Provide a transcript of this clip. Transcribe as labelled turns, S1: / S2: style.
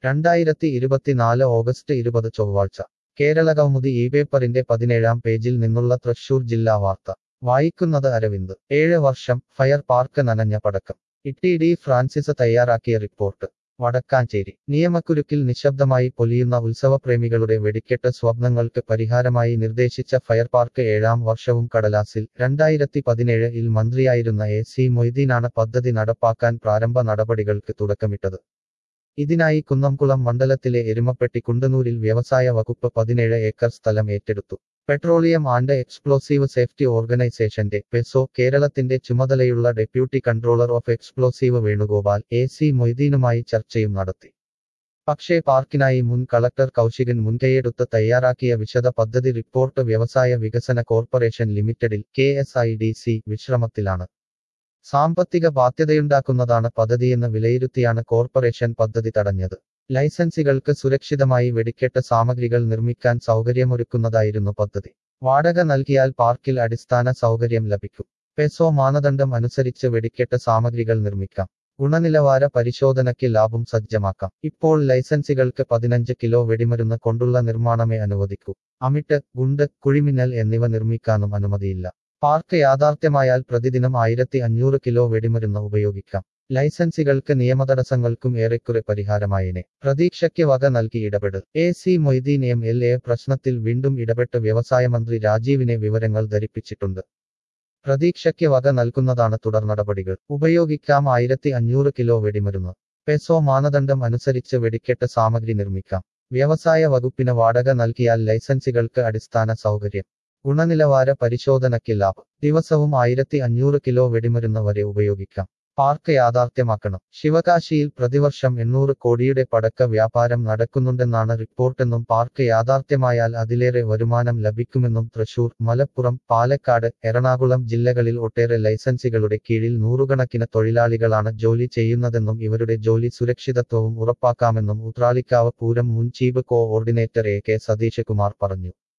S1: രണ്ടായിരത്തി ഇരുപത്തിനാല് ഓഗസ്റ്റ് ഇരുപത് ചൊവ്വാഴ്ച കേരളകൗമുദി ഈ പേപ്പറിന്റെ പതിനേഴാം പേജിൽ നിന്നുള്ള തൃശൂർ ജില്ലാ വാർത്ത വായിക്കുന്നത് അരവിന്ദ് ഏഴ് വർഷം ഫയർ പാർക്ക് നനഞ്ഞ പടക്കം ഇട്ടി ഡി ഫ്രാൻസിസ് തയ്യാറാക്കിയ റിപ്പോർട്ട് വടക്കാഞ്ചേരി നിയമക്കുരുക്കിൽ നിശബ്ദമായി പൊലിയുന്ന ഉത്സവപ്രേമികളുടെ വെടിക്കെട്ട് സ്വപ്നങ്ങൾക്ക് പരിഹാരമായി നിർദ്ദേശിച്ച ഫയർ പാർക്ക് ഏഴാം വർഷവും കടലാസിൽ രണ്ടായിരത്തി പതിനേഴ് ഇൽ മന്ത്രിയായിരുന്ന എ സി മൊയ്തീനാണ് പദ്ധതി നടപ്പാക്കാൻ പ്രാരംഭ നടപടികൾക്ക് തുടക്കമിട്ടത് ഇതിനായി കുന്നംകുളം മണ്ഡലത്തിലെ എരുമപ്പെട്ടി കുണ്ടനൂരിൽ വ്യവസായ വകുപ്പ് പതിനേഴ് ഏക്കർ സ്ഥലം ഏറ്റെടുത്തു പെട്രോളിയം ആൻഡ് എക്സ്പ്ലോസീവ് സേഫ്റ്റി ഓർഗനൈസേഷന്റെ പെസോ കേരളത്തിന്റെ ചുമതലയുള്ള deputy controller of explosive Venugopal A C മൊയ്തീനുമായി ചർച്ചയും നടത്തി പക്ഷേ പാർക്കിനായി മുൻ കളക്ടർ കൗശികൻ മുൻകൈയെടുത്ത് തയ്യാറാക്കിയ വിശദ പദ്ധതി റിപ്പോർട്ട് വ്യവസായ വികസന കോർപ്പറേഷൻ ലിമിറ്റഡിൽ K S I D C വിശ്രമത്തിലാണ് സാമ്പത്തിക ബാധ്യതയുണ്ടാക്കുന്നതാണ് പദ്ധതിയെന്ന് വിലയിരുത്തിയാണ് കോർപ്പറേഷൻ പദ്ധതി തടഞ്ഞത് ലൈസൻസികൾക്ക് സുരക്ഷിതമായി വെടിക്കെട്ട് സാമഗ്രികൾ നിർമ്മിക്കാൻ സൗകര്യമൊരുക്കുന്നതായിരുന്നു പദ്ധതി വാടക നൽകിയാൽ പാർക്കിൽ അടിസ്ഥാന സൗകര്യം ലഭിക്കും പെസോ മാനദണ്ഡം അനുസരിച്ച് വെടിക്കെട്ട് സാമഗ്രികൾ നിർമ്മിക്കാം ഗുണനിലവാര പരിശോധനയ്ക്ക് ലാഭം സജ്ജമാക്കാം ഇപ്പോൾ ലൈസൻസികൾക്ക് പതിനഞ്ച് കിലോ വെടിമരുന്ന് കൊണ്ടുള്ള നിർമ്മാണമേ അനുവദിക്കൂ അമിട്ട് ഗുണ്ട് കുഴിമിന്നൽ എന്നിവ നിർമ്മിക്കാനും അനുമതിയില്ല പാർക്ക് യാഥാർത്ഥ്യമായാൽ പ്രതിദിനം ആയിരത്തി അഞ്ഞൂറ് കിലോ വെടിമരുന്ന് ഉപയോഗിക്കാം ലൈസൻസികൾക്ക് നിയമതടസ്സങ്ങൾക്കും ഏറെക്കുറെ പരിഹാരമായേനെ പ്രതീക്ഷയ്ക്ക് വക നൽകി ഇടപെട് A C Moideen M L A പ്രശ്നത്തിൽ വീണ്ടും ഇടപെട്ട് വ്യവസായ മന്ത്രി രാജീവിനെ വിവരങ്ങൾ ധരിപ്പിച്ചിട്ടുണ്ട് പ്രതീക്ഷയ്ക്ക് വക നൽകുന്നതാണ് തുടർ നടപടികൾ ഉപയോഗിക്കാം ആയിരത്തി അഞ്ഞൂറ് കിലോ വെടിമരുന്ന് പെസോ മാനദണ്ഡം അനുസരിച്ച് വെടിക്കെട്ട് സാമഗ്രി നിർമ്മിക്കാം വ്യവസായ വകുപ്പിന് വാടക നൽകിയാൽ ലൈസൻസികൾക്ക് അടിസ്ഥാന സൗകര്യം ഗുണനിലവാര പരിശോധനയ്ക്ക് ലാഭം ദിവസവും ആയിരത്തി അഞ്ഞൂറ് കിലോ വെടിമരുന്ന് വരെ ഉപയോഗിക്കാം പാർക്ക് യാഥാർത്ഥ്യമാക്കണം ശിവകാശിയിൽ പ്രതിവർഷം എണ്ണൂറ് കോടിയുടെ പടക്ക വ്യാപാരം നടക്കുന്നുണ്ടെന്നാണ് റിപ്പോർട്ടെന്നും പാർക്ക് യാഥാർത്ഥ്യമായാൽ അതിലേറെ വരുമാനം ലഭിക്കുമെന്നും തൃശൂർ മലപ്പുറം പാലക്കാട് എറണാകുളം ജില്ലകളിൽ ഒട്ടേറെ ലൈസൻസികളുടെ കീഴിൽ നൂറുകണക്കിന് തൊഴിലാളികളാണ് ജോലി ചെയ്യുന്നതെന്നും ഇവരുടെ ജോലി സുരക്ഷിതത്വവും ഉറപ്പാക്കാമെന്നും ഉത്രാളിക്കാവ് പൂരം മുൻ chief coordinator A K Satheeshkumar പറഞ്ഞു